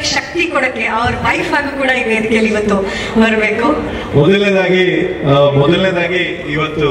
ಶಕ್ತಿ ಕೊಡಕ್ಕೆ ಅವ್ರ ವೈಫ್ ಆಗಿ ಕೂಡ ಈ ವೇದಿಕೆಯಲ್ಲಿ ಇವತ್ತು ಬರಬೇಕು ಮೊದಲನೇದಾಗಿ ಆ, ಮೊದಲನೇದಾಗಿ ಇವತ್ತು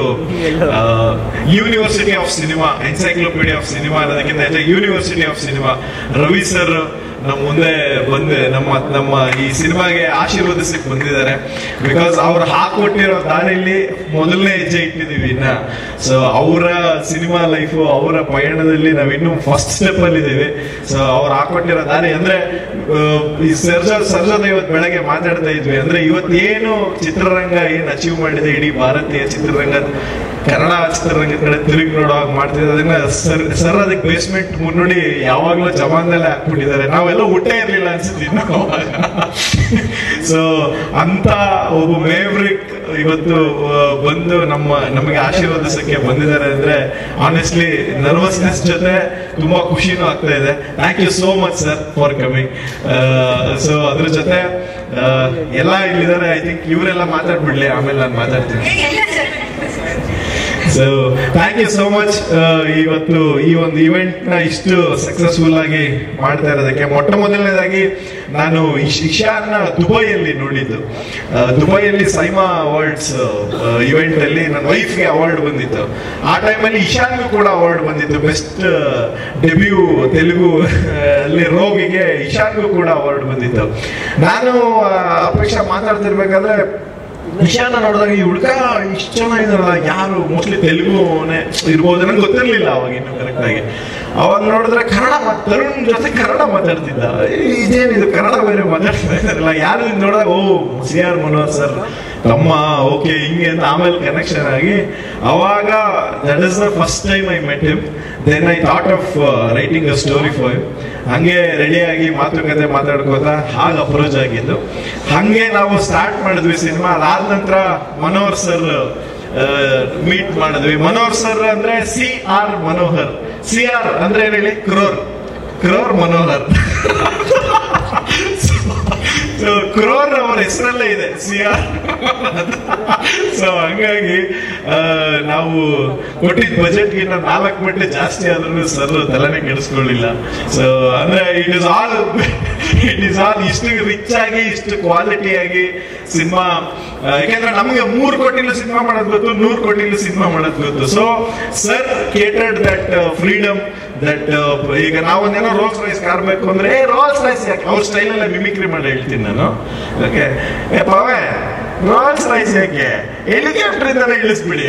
university of cinema encyclopedia of cinema ಅನ್ನೋದಕ್ಕಿಂತ ಹೆಚ್ಚಾಗಿ university of cinema Ravi sir ನಮ್ಮ ಮುಂದೆ ಬಂದು ನಮ್ಮ ನಮ್ಮ ಈ ಸಿನಿಮಾಗೆ ಆಶೀರ್ವದಿಸಕ್ಕೆ ಬಂದಿದ್ದಾರೆ ಬಿಕಾಸ್ ಅವ್ರು ಹಾಕೊಟ್ಟಿರೋ ದಾರಿಯಲ್ಲಿ ಮೊದಲನೇ ಹೆಜ್ಜೆ ಇಟ್ಟಿದೀವಿ ಇನ್ನ ಸೊ ಅವರ ಸಿನಿಮಾ ಲೈಫು ಅವರ ಪಯಣದಲ್ಲಿ ನಾವಿನ್ನೂ ಫಸ್ಟ್ ಸ್ಟೆಪ್ ಅಲ್ಲಿ ಇದ್ದೀವಿ ಸೊ ಅವ್ರು ಹಾಕೊಟ್ಟಿರೋ ದಾರಿ ಅಂದ್ರೆ ಆ, ಈ ಸರ್ಜಾ ಸರ್ಜಾದ ಇವತ್ತು ಬೆಳಗ್ಗೆ ಮಾತಾಡ್ತಾ ಇದ್ವಿ ಅಂದ್ರೆ ಇವತ್ತೇನು ಚಿತ್ರರಂಗ ಏನ್ ಅಚೀವ್ ಮಾಡಿದೆ ಇಡೀ ಭಾರತೀಯ ಚಿತ್ರರಂಗ ಕನ್ನಡ ಚಿತ್ರರಂಗದ ಕಡೆ ತಿರುಗಿ ನೋಡುವಾಗ ಮಾಡ್ತಿದ್ದೆ ಅದನ್ನ ಸರ್ ಸರ್ ಅದಕ್ಕೆ ಬೇಸ್ಮೆಂಟ್ ಮುನ್ನುಡಿ ಯಾವಾಗ್ಲೂ ಜಮಾನದಲ್ಲೇ ಹಾಕ್ಬಿಟ್ಟಿದ್ದಾರೆ ನಾವೆಲ್ಲ ಹುಟ್ಟೇ ಇರ್ಲಿಲ್ಲ ಅನ್ಸುತ್ತೆ ಇನ್ನು ಅವಾಗ ಸೊ ಅಂತ ಒಬ್ಬ ಮೇವ್ರಿಕ್ ಇವತ್ತು ಆ, ಬಂದು ನಮ್ಮ ನಮಗೆ ಆಶೀರ್ವದಿಸಕ್ಕೆ ಬಂದಿದ್ದಾರೆ ಅಂದ್ರೆ ಆನೆಸ್ಟ್ಲಿ ನರ್ವಸ್ನೆಸ್ ಜೊತೆ ತುಂಬಾ ಖುಷಿನೂ ಆಗ್ತಾ ಇದೆ thank you so much sir for coming so ಅದ್ರ ಜೊತೆ ಆ, ಎಲ್ಲ ಇಲ್ಲಿದ್ದಾರೆ ಐ ಥಿಂಕ್ ಇವರೆಲ್ಲ ಮಾತಾಡ್ಬಿಡ್ಲಿ ಆಮೇಲೆ ನಾನು ಮಾತಾಡ್ತೀನಿ ಏ, ಎಲ್ಲ sir so thank you so much ಇವತ್ತು ಈ ಒಂದು ಇವೆಂಟ್ ನ ಇಷ್ಟು ಸಕ್ಸಸ್ಫುಲ್ ಆಗಿ ಮಾಡ್ತಾ ಇರೋದಕ್ಕೆ ಮೊಟ್ಟ ಮೊದಲನೇದಾಗಿ ನಾನು ಇಶ್- ಇಶಾನ್ನ ದುಬೈಯಲ್ಲಿ ನೋಡಿದ್ದು ಆ, ದುಬೈಯಲ್ಲಿ ಸೈಮಾ ಅವಾರ್ಡ್ಸ್ ಇವೆಂಟ್ ಅಲ್ಲಿ ನನ್ನ ವೈಫ್ಗೆ ಅವಾರ್ಡ್ ಬಂದಿತ್ತು ಆ ಟೈಮಲ್ಲಿ ಇಶಾನ್ಗೂ ಕೂಡ ಅವಾರ್ಡ್ ಬಂದಿತ್ತು ಬೆಸ್ಟ್ ಡೆಬ್ಯೂ ತೆಲುಗು ಆ, ಅಲ್ಲಿ ರೋಗಿಗೆ ಇಶಾನ್ಗೂ ಕೂಡ ಅವಾರ್ಡ್ ಬಂದಿತ್ತು ನಾನು ಆ, ಅಪೇಕ್ಷಾ ಮಾತಾಡ್ತಿರ್ಬೇಕಾದ್ರೆ ವಿಷಯನ ನೋಡಿದಾಗ ಈ ಹುಡುಗ ಇಷ್ಟು ಚೆನ್ನಾಗಿದಾರಲ್ಲ ಯಾರು ಮೋಸ್ಟ್ಲಿ ತೆಲುಗುನೇ ಇರ್ಬೋದು ನಂಗೆ ಗೊತ್ತಿರ್ಲಿಲ್ಲ ಅವಾಗ ಇನ್ನು ಕರೆಕ್ಟ್ ಆಗಿ ಅವಾಗ ನೋಡಿದ್ರೆ ಕನ್ನಡ ಮಾತ್- ತರುಣ್ ಜೊತೆ ಕನ್ನಡ ಮಾತಾಡ್ತಿದ್ದ ಇದೇನಿದು ಕನ್ನಡ ಬೇರೆ ಮಾತಾಡ್ತಾ ಇದಾರಲ್ಲ ಯಾರು ಇದ್ ನೋಡಿದಾಗ oh C R Manohar sir ತಮ್ಮ ಓಕೆ ಹಿಂಗೆ ಅಂತ ಆಮೇಲೆ ಕನೆಕ್ಷನ್ ಆಗಿ ಅವಾಗ that is the first time I met him then I thought of writing a story for him ಹಂಗೆ ರೆಡಿಯಾಗಿ ಮಾತುಕತೆ ಮಾತಾಡ್ಕೋತಾ ಹಾಗೆ ಅಪ್ರೋಚ್ ಆಗಿದ್ದು ಹಂಗೆ ನಾವು ಸ್ಟಾರ್ಟ್ ಮಾಡಿದ್ವಿ ಸಿನಿಮಾ ಅದಾದ ನಂತರ ಮನೋಹರ್ ಸರ್ ಮೀಟ್ ಮಾಡಿದ್ವಿ ಮನೋಹರ್ ಸರ್ ಅಂದ್ರೆ C R Manohar C R ಅಂದ್ರೆ ಏನ್ ಹೇಳಿ ಕ್ರೋರ್ ಕ್ರೋರ್ ಮನೋಹರ್ ಸೊ ಕ್ರೋರ್ ಅವರ ಹೆಸರಲ್ಲೇ ಇದೆ ಸಿ ಆರ್ ಸೊ ಹಂಗಾಗಿ ಆ, ನಾವು ಕೊಟ್ಟಿದ್ದ ಬಜೆಟ್ ಗಿನ್ನ ನಾಲ್ಕು ಮಟ್ಟಿ ಜಾಸ್ತಿ ಆದ್ರೂ ಸರ್ ತಲೆನೇ ಕೆಡಿಸ್ಕೊಳ್ಳಿಲ್ಲ ಸೊ ಅಂದ್ರೆ it is all it is all ಇಷ್ಟು ರಿಚ್ ಆಗಿ ಇಷ್ಟು ಕ್ವಾಲಿಟಿ ಆಗಿ ಸಿನಿಮಾ ಯಾಕೆಂದ್ರೆ ನಮಗೆ ಮೂರು ಕೋಟಿಲು ಸಿನಿಮಾ ಮಾಡೋದು ಗೊತ್ತು ನೂರು ಕೋಟಿಲು ಸಿನಿಮಾ ಮಾಡೋದು ಗೊತ್ತು so sir catered that freedom that ಈಗ ನಾವೊಂದೇನೋ ರೋಲ್ಸ್ ರೈಸ್ ಕಾರ್ ಬೇಕು ಅಂದ್ರೆ ಏ ರೋಲ್ಸ್ ರೈಸ್ ಯಾಕೆ ಅವ್ರ ಸ್ಟೈಲಲ್ಲೇ ಮಿಮಿಕ್ರಿ ಮಾಡಿ ಹೇಳ್ತೀನಿ ನಾನು ಓಕೆ ಏ ಪವೇ ರೋಲ್ಸ್ ರೈಸ್ ಯಾಕೆ ಹೆಲಿಕಾಪ್ಟರ್ ಇಂದಾನೆ ಇಳಿಸ್ಬಿಡಿ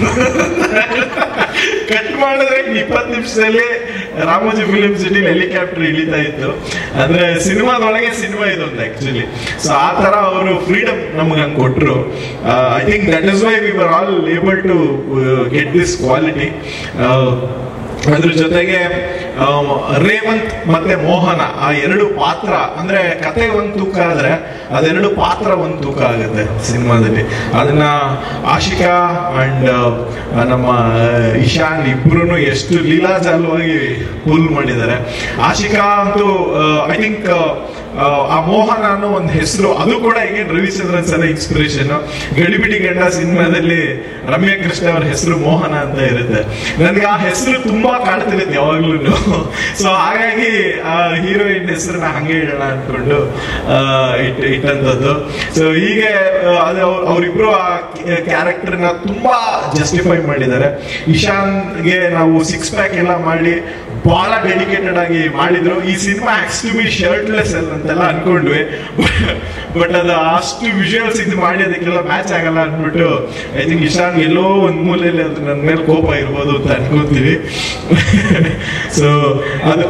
ಕಟ್ ಮಾಡಿದ್ರೆ ಇಪ್ಪತ್ತು ನಿಮಿಷದಲ್ಲಿ ರಾಮೋಜಿ ಫಿಲಿಂ ಸಿಟಿ ಹೆಲಿಕಾಪ್ಟರ್ ಇಳಿತಾ ಇತ್ತು ಅಂದ್ರೆ ಸಿನಿಮಾದೊಳಗೆ ಸಿನಿಮಾ ಇದೊಂದು ಆಕ್ಚುಲಿ ಸೊ ಆ ತರ ಅವರು ಫ್ರೀಡಮ್ ನಮ್ಗೆ ಹಂಗೆ ಕೊಟ್ರು I think that is why we were all able to get this quality ಅದ್ರ ಜೊತೆಗೆ ಆ, ರೇವಂತ್ ಮತ್ತೆ ಮೋಹನ ಆ ಎರಡು ಪಾತ್ರ ಅಂದ್ರೆ ಕತೆ ಒಂದ್ ತೂಕ ಆದ್ರೆ ಅದೆರಡು ಪಾತ್ರ ಒಂದ್ ತೂಕ ಆಗುತ್ತೆ ಸಿನಿಮಾದಲ್ಲಿ ಅದನ್ನ ಆಶಿಕಾ ಅಂಡ್ ನಮ್ಮ ಇಶಾನ್ ಇಬ್ರು ಎಷ್ಟು ಲೀಲಾಜಾಲವಾಗಿ ಪುಲ್ ಮಾಡಿದ್ದಾರೆ ಆಶಿಕಾ ಅಂತೂ ಐ ಥಿಂಕ್ ಆ ಮೋಹನ ಅನ್ನೋ ಒಂದು ಹೆಸರು ಅದು ಕೂಡ ಈಗ ರವಿಚಂದ್ರನ್ ಸರ್ ಇನ್ಸ್ಪಿರೇಷನ್ ಗಡಿಬಿಡಿ ಗಂಡ ಸಿನಿಮಾದಲ್ಲಿ ರಮ್ಯಾ ಕೃಷ್ಣ ಅವರ ಹೆಸರು ಮೋಹನ ಅಂತ ಇರುತ್ತೆ ನನ್ಗೆ ಆ ಹೆಸರು ತುಂಬಾ ಕಾಡ್ತಿರುತ್ತೆ ಯಾವಾಗ್ಲೂ ಸೊ ಹಾಗಾಗಿ ಆ ಹೀರೋಯಿನ್ ಹೆಸರನ್ನ ಹಂಗೆ ಇಡೋಣ ಅನ್ಕೊಂಡು ಆ, ಇಟ್ ಇಟ್ಟಂತದ್ದು ಸೊ ಹೀಗೆ ಆ, ಅದು ಅವ್ರ್- ಅವ್ರಿಬ್ರು ಆ ಕ್ಯಾರೆಕ್ಟರ್ ನ ತುಂಬಾ ಜಸ್ಟಿಫೈ ಮಾಡಿದ್ದಾರೆ ಇಶಾನ್ಗೆ ನಾವು ಸಿಕ್ಸ್ ಪ್ಯಾಕ್ ಎಲ್ಲ ಮಾಡಿ ಬಹಳ ಡೆಡಿಕೇಟೆಡ್ ಆಗಿ ಮಾಡಿದ್ರು ಈ ಸಿನಿಮಾ ಆಕ್ಸ್ ಟು ಬಿ ಶರ್ಟ್ಲೆಸ್ ಅಂತೆಲ್ಲ ಅನ್ಕೊಂಡ್ವಿ ಬಟ್ ಅದು ಅಷ್ಟು ವಿಜುವಲ್ಸ್ ಇದು ಮಾಡಿ ಅದಕ್ಕೆಲ್ಲ ಮ್ಯಾಚ್ ಆಗಲ್ಲ ಅಂದ್ಬಿಟ್ಟು ಐ ಥಿಂಕ್ ಇಶಾನ್ ಎಲ್ಲೋ ಒಂದ್ ಮೂಲೆಯಲ್ಲಿ ಅದು ನನ್ನ ಮೇಲೆ ಕೋಪ ಇರ್ಬೋದು ಅಂತ ಅನ್ಕೊಂತೀವಿ ಸೊ ಅದು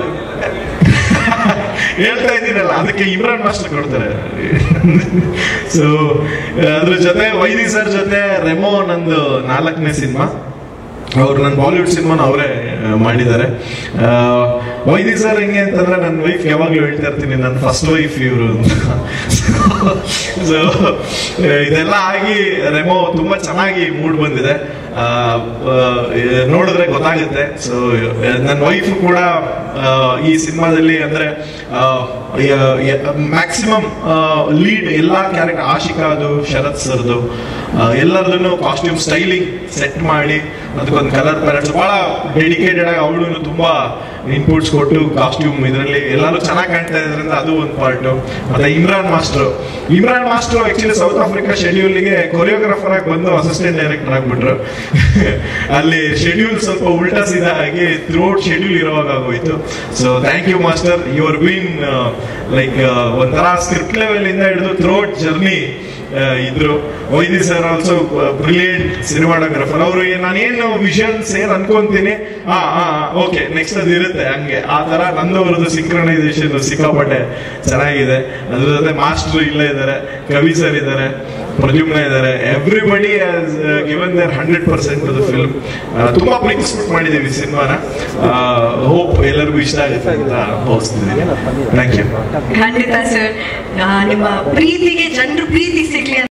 ಹೇಳ್ತಾ ಇದ್ದೀನಲ್ಲ ಅದಕ್ಕೆ ಇಮ್ರಾನ್ ಮಾಸ್ಟರ್ ಕೊಡ್ತಾರೆ ಸೊ ಅದ್ರ ಜೊತೆ ವೈದಿ ಸರ್ ಜೊತೆ ರೆಮೋ ನಂದು ನಾಲ್ಕನೇ ಸಿನಿಮಾ ಅವ್ರು ನನ್ನ ಬಾಲಿವುಡ್ ಸಿನಿಮಾನ ಅವರೇ ಮಾಡಿದ್ದಾರೆ ಆ, ವೈದಿ ಸರ್ ಹೆಂಗೆ ಅಂತಂದ್ರೆ ನನ್ನ ವೈಫ್ ಯಾವಾಗ್ಲೂ ಹೇಳ್ತಾ ಇರ್ತೀನಿ ನನ್ನ ಫಸ್ಟ್ ವೈಫ್ ಇವರು ಸೊ ಇದೆಲ್ಲ ಆಗಿ ರೆಮೋ ತುಂಬಾ ಚೆನ್ನಾಗಿ ಮೂಡ್ ಬಂದಿದೆ ಆ, ಆ, ನೋಡಿದ್ರೆ ಗೊತ್ತಾಗುತ್ತೆ ಸೊ ನನ್ನ ವೈಫ್ ಕೂಡ ಆ, ಈ ಸಿನಿಮಾದಲ್ಲಿ ಅಂದ್ರೆ ಮ್ಯಾಕ್ಸಿಮಮ್ ಲೀಡ್ ಎಲ್ಲಾ ಕ್ಯಾರೆಕ್ಟರ್ ಆಶಿಕಾದು ಶರತ್ ಸರ್ದು ಎಲ್ಲರದನ್ನು ಕಾಸ್ಟ್ಯೂಮ್ ಸ್ಟೈಲಿಂಗ್ ಸೆಟ್ ಮಾಡಿ ಅದಕ್ಕೊಂದು ಕಲರ್ ಪ್ಯಾಲೆಟ್ಸ್ ಬಹಳ ಡೆಡಿಕೇಟೆಡ್ ಆಗಿ ಅವಳು ತುಂಬಾ ಇನ್ಪುಟ್ಸ್ ಕೊಟ್ಟು ಕಾಸ್ಟ್ಯೂಮ್ ಇದರಲ್ಲಿ ಎಲ್ಲರೂ ಚೆನ್ನಾಗಿ ಕಾಣ್ತಾ ಇದ್ರಿಂದ ಅದು ಒಂದು ಪಾರ್ಟ್ ಮತ್ತೆ Imran master Imran master actually South Africa ಶೆಡ್ಯೂಲ್ಗೆ ಕೊರಿಯೋಗ್ರಾಫರ್ ಆಗಿ ಬಂದು ಅಸಿಸ್ಟೆಂಟ್ ಡೈರೆಕ್ಟರ್ ಆಗ್ಬಿಟ್ರು ಅಲ್ಲಿ ಶೆಡ್ಯೂಲ್ ಸ್ವಲ್ಪ ಉಲ್ಟಾ ಸೀದಾ ಆಗಿ ಥ್ರೂಔಟ್ ಶೆಡ್ಯೂಲ್ ಇರುವಾಗ ಆಗೋಯ್ತು so thank you master your been like ಒಂಥರ ಸ್ಕ್ರಿಪ್ಟ್ ಲೆವೆಲ್ ಇಂದ ಹಿಡಿದು ಥ್ರೂಔಟ್ ಜರ್ನಿ ಇದ್ರು ವೈದ್ಯ ಸರ್ ಆಲ್ಸೋ ಬ್ರಿಲಿಯಂಟ್ ಸಿನಿಮಾಟೋಗ್ರಫರ್ ಅವರು ನಾನೇನು ವಿಷನ್ ಸೇರ್ ಅನ್ಕೊಂತೀನಿ ಹಾ ಹಾ ಓಕೆ ನೆಕ್ಸ್ಟ್ ಅದು ಇರುತ್ತೆ ಹಂಗೆ ಆ ತರ ನಂದು ಅವರದ್ದು ಸಿಂಕ್ರನೈಸೇಷನ್ ಸಿಕ್ಕಾಪಟ್ಟೆ ಚೆನ್ನಾಗಿದೆ ಅದ್ರ ಜೊತೆ ಮಾಸ್ಟರ್ ಇಲ್ಲೇ ಇದ್ದಾರೆ ಕವಿ ಸರ್ ಇದ್ದಾರೆ ಪ್ರದ್ಯುಮ್ನ ಇದ್ದಾರೆ everybody given their hundred percent ಅದು ಫಿಲ್ಮ್ ತುಂಬಾ ಪ್ರೀತಿಸ್ಬಿಟ್ಟು ಮಾಡಿದ್ದೀವಿ ಸಿನಿಮಾನ ಹೋಪ್ ಎಲ್ಲರಿಗೂ ಇಷ್ಟ ಆಗುತ್ತೆ ಅಂತ ಭಾವಿಸ್ತಿದ್ದೀನಿ ಥ್ಯಾಂಕ್ ಯು ಖಂಡಿತ ಸರ್ ನಿಮ್ಮ ಪ್ರೀತಿಗೆ ಜನರು ಪ್ರೀತಿ ಸಿಗ್ಲಿ